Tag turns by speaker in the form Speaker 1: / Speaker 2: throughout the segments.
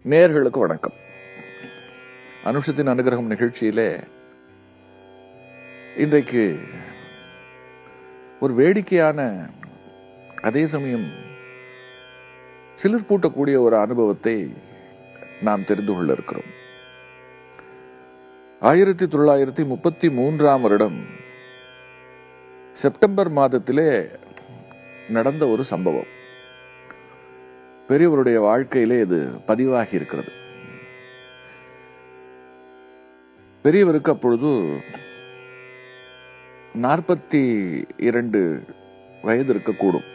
Speaker 1: நேர்களுக்கு வணக்கம் அனுஷத்தின் அனுகிரகம் நிகழ்ச்சியிலே இன்றைக்கு ஒரு வேடிக்கையான அதே சமயம் சிலிர்ப்பூட்டக்கூடிய ஒரு அனுபவத்தை நாம் தெரிந்து கொள்ள இருக்கிறோம் ஆயிரத்தி தொள்ளாயிரத்தி முப்பத்தி மூன்றாம் வருடம் செப்டம்பர் மாதத்திலே நடந்த ஒரு சம்பவம் பெரியவருடைய வாழ்க்கையிலே இது பதிவாகி இருக்கிறது பெரியவருக்கு அப்பொழுது நாற்பத்தி இரண்டு வயது இருக்கக்கூடும்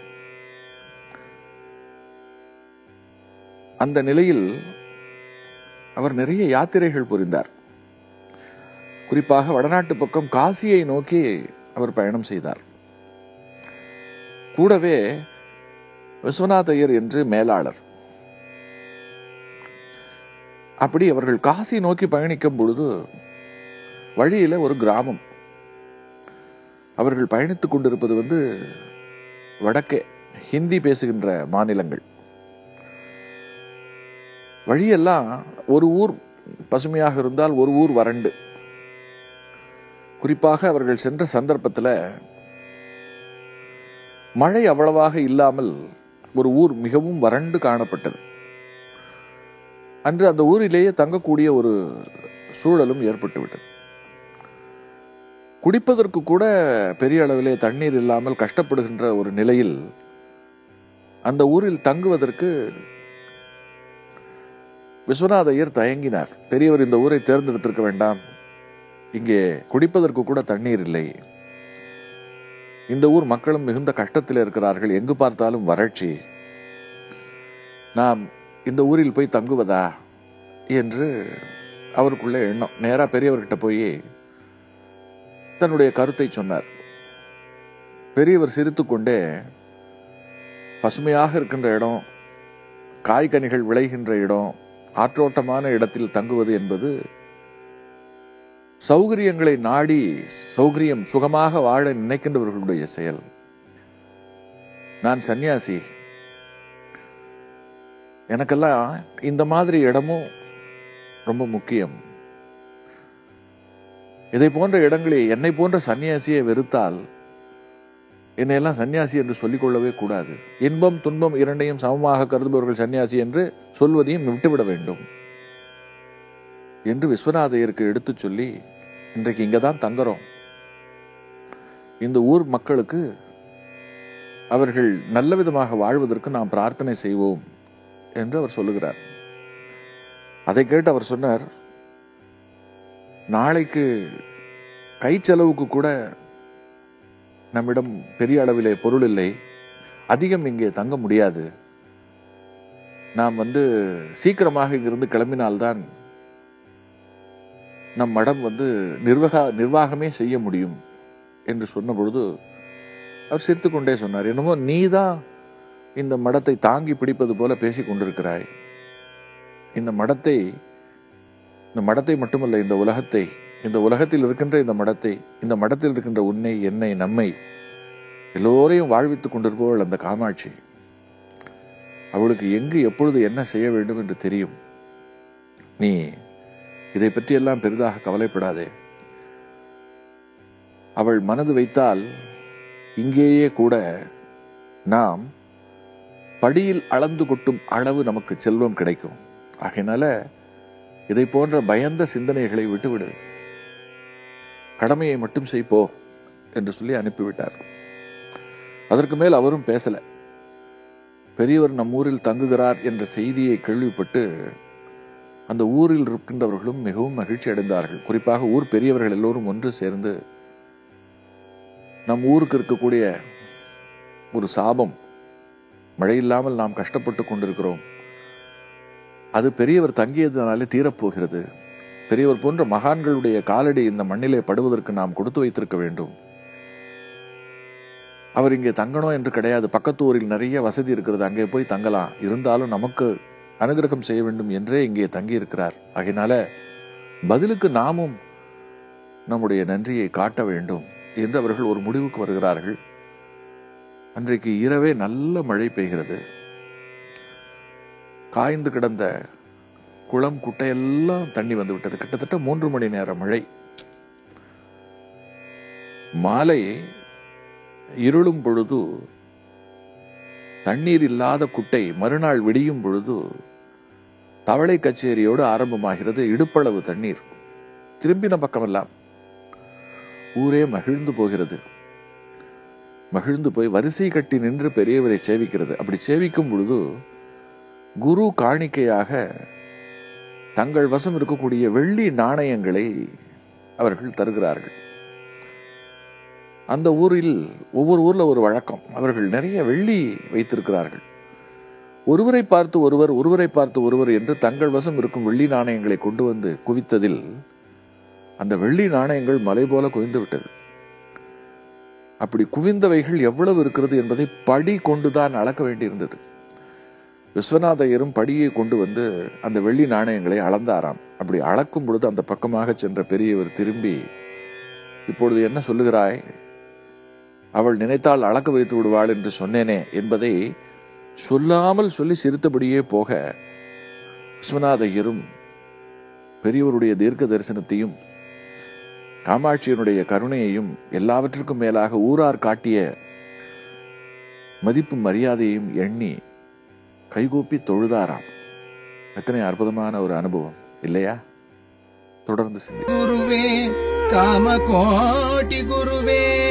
Speaker 1: அந்த நிலையில் அவர் நிறைய யாத்திரைகள் புரிந்தார் குறிப்பாக வடநாட்டு பக்கம் காசியை நோக்கி அவர் பயணம் செய்தார் கூடவே விஸ்வநாதையர் என்று மேலாளர் அப்படி அவர்கள் காசி நோக்கி பயணிக்கும் பொழுது வழியில ஒரு கிராமம் அவர்கள் பயணித்துக் கொண்டிருப்பது வந்து வடக்கே ஹிந்தி பேசுகின்ற மாநிலங்கள் வழியெல்லாம் ஒரு ஊர் பசுமையாக இருந்தால் ஒரு ஊர் வறண்டு குறிப்பாக அவர்கள் சென்ற சந்தர்ப்பத்துல மழை அவ்வளவாக இல்லாமல் ஒரு ஊர் மிகவும் வறண்டு காணப்பட்டது அன்று அந்த ஊரிலேயே தங்கக்கூடிய ஒரு சூழலும் ஏற்பட்டுவிட்டது குடிப்பதற்கு கூட பெரிய அளவிலே தண்ணீர் இல்லாமல் கஷ்டப்படுகின்ற ஒரு நிலையில் அந்த ஊரில் தங்குவதற்கு விஸ்வநாதையர் தயங்கினார் பெரியவர் இந்த ஊரை தேர்ந்தெடுத்திருக்க வேண்டாம் இங்கே குடிப்பதற்கு கூட தண்ணீர் இல்லை இந்த ஊர் மக்களும் மிகுந்த கஷ்டத்தில் இருக்கிறார்கள் எங்கு பார்த்தாலும் வறட்சி நாம் இந்த ஊரில் போய் தங்குவதா என்று அவருக்குள்ள எண்ணம் நேரா பெரியவர்கிட்ட போய் தன்னுடைய கருத்தை சொன்னார் பெரியவர் சிரித்துக்கொண்டே பசுமையாக இருக்கின்ற இடம் காய்கனிகள் விளைகின்ற இடம் ஆற்றோட்டமான இடத்தில் தங்குவது என்பது சௌகரியங்களை நாடி சௌகரியம் சுகமாக வாழ நினைக்கின்றவர்களுடைய செயல் நான் சன்னியாசி எனக்கெல்லாம் இந்த மாதிரி இடமும் ரொம்ப முக்கியம் இதை போன்ற இடங்களில் என்னை போன்ற சன்னியாசியை வெறுத்தால் என்னையெல்லாம் சன்னியாசி என்று சொல்லிக் கொள்ளவே கூடாது இன்பம் துன்பம் இரண்டையும் சமமாக கருதுபவர்கள் சன்னியாசி என்று சொல்வதையும் விட்டுவிட வேண்டும் என்று விஸ்வநாதையருக்கு எடுத்துச் சொல்லி இன்றைக்கு இங்கதான் தங்குறோம் இந்த ஊர் மக்களுக்கு அவர்கள் நல்ல விதமாக வாழ்வதற்கு நாம் பிரார்த்தனை செய்வோம் என்று அவர் சொல்லுகிறார் அதை கேட்டு அவர் சொன்னார் நாளைக்கு கை செலவுக்கு கூட நம்மிடம் பெரிய அளவிலே பொருள் இல்லை அதிகம் இங்கே தங்க முடியாது நாம் வந்து சீக்கிரமாக இங்கிருந்து கிளம்பினால்தான் நம் மடம் வந்து நிர்வாக நிர்வாகமே செய்ய முடியும் என்று சொன்ன பொழுது அவர் சிரித்துக்கொண்டே சொன்னார் என்னமோ நீதான் இந்த மடத்தை தாங்கி பிடிப்பது போல பேசிக் கொண்டிருக்கிறாய் இந்த மடத்தை இந்த மடத்தை மட்டுமல்ல இந்த உலகத்தை இந்த உலகத்தில் இருக்கின்ற இந்த மடத்தை இந்த மடத்தில் இருக்கின்ற உன்னை என்னை நம்மை எல்லோரையும் வாழ்வித்துக் கொண்டிருப்பவள் அந்த காமாட்சி அவளுக்கு எங்கு எப்பொழுது என்ன செய்ய வேண்டும் என்று தெரியும் நீ இதை பற்றியெல்லாம் பெரிதாக கவலைப்படாதே அவள் மனது வைத்தால் இங்கேயே கூட நாம் படியில் அளந்து கொட்டும் அளவு நமக்கு செல்வம் கிடைக்கும் ஆகையினால இதை போன்ற பயந்த சிந்தனைகளை விட்டுவிடு கடமையை மட்டும் செய் போ என்று சொல்லி அனுப்பிவிட்டார் அதற்கு மேல் அவரும் பேசல பெரியவர் நம் ஊரில் தங்குகிறார் என்ற செய்தியை கேள்விப்பட்டு அந்த ஊரில் இருக்கின்றவர்களும் மிகவும் மகிழ்ச்சி அடைந்தார்கள் குறிப்பாக ஊர் பெரியவர்கள் எல்லோரும் ஒன்று சேர்ந்து நம் ஊருக்கு இருக்கக்கூடிய ஒரு சாபம் மழை இல்லாமல் நாம் கஷ்டப்பட்டு கொண்டிருக்கிறோம் அது பெரியவர் தங்கியதனாலே தீரப்போகிறது பெரியவர் போன்ற மகான்களுடைய காலடி இந்த மண்ணிலே படுவதற்கு நாம் கொடுத்து வைத்திருக்க வேண்டும் அவர் இங்கே தங்கணும் என்று கிடையாது பக்கத்து ஊரில் நிறைய வசதி இருக்கிறது அங்கே போய் தங்கலாம் இருந்தாலும் நமக்கு அனுகிரகம் செய்ய வேண்டும் என்றே இங்கே தங்கி இருக்கிறார் ஆகையினால பதிலுக்கு நாமும் நம்முடைய நன்றியை காட்ட வேண்டும் என்று அவர்கள் ஒரு முடிவுக்கு வருகிறார்கள் அன்றைக்கு இரவே நல்ல மழை பெய்கிறது காய்ந்து கிடந்த குளம் குட்டையெல்லாம் தண்ணி வந்து விட்டது கிட்டத்தட்ட மூன்று மணி நேர மழை மாலை இருளும் பொழுது தண்ணீர் இல்லாத குட்டை மறுநாள் விடியும் பொழுது தவளை கச்சேரியோடு ஆரம்பமாகிறது இடுப்பளவு தண்ணீர் திரும்பின பக்கமெல்லாம் ஊரே மகிழ்ந்து போகிறது மகிழ்ந்து போய் வரிசை கட்டி நின்று பெரியவரை சேவிக்கிறது அப்படி சேவிக்கும் பொழுது குரு காணிக்கையாக தங்கள் வசம் இருக்கக்கூடிய வெள்ளி நாணயங்களை அவர்கள் தருகிறார்கள் அந்த ஊரில் ஒவ்வொரு ஊர்ல ஒரு வழக்கம் அவர்கள் நிறைய வெள்ளி வைத்திருக்கிறார்கள் ஒருவரை பார்த்து ஒருவர் ஒருவரை பார்த்து ஒருவர் என்று தங்கள் வசம் இருக்கும் வெள்ளி நாணயங்களை கொண்டு வந்து குவித்ததில் அந்த வெள்ளி நாணயங்கள் மலை போல குவிந்து விட்டது அப்படி குவிந்தவைகள் எவ்வளவு இருக்கிறது என்பதை படி கொண்டுதான் அளக்க வேண்டியிருந்தது விஸ்வநாதையரும் படியை கொண்டு வந்து அந்த வெள்ளி நாணயங்களை அளந்தாராம் அப்படி அளக்கும் பொழுது அந்த பக்கமாக சென்ற பெரியவர் திரும்பி இப்பொழுது என்ன சொல்லுகிறாய் அவள் நினைத்தால் அளக்க வைத்து விடுவாள் என்று சொன்னேனே என்பதை சொல்லாமல் சொல்லி சிரித்தபடியே போக விஸ்வநாதையரும் பெரியவருடைய தீர்க்க தரிசனத்தையும் காமாட்சியனுடைய கருணையையும் எல்லாவற்றுக்கும் மேலாக ஊரார் காட்டிய மதிப்பு மரியாதையையும் எண்ணி கைகூப்பி தொழுதாராம் எத்தனை அற்புதமான ஒரு அனுபவம் இல்லையா தொடர்ந்து சிந்தி
Speaker 2: ಗುರುವೇ ಕಾಮಕೋಟಿ ಗುರುವೇ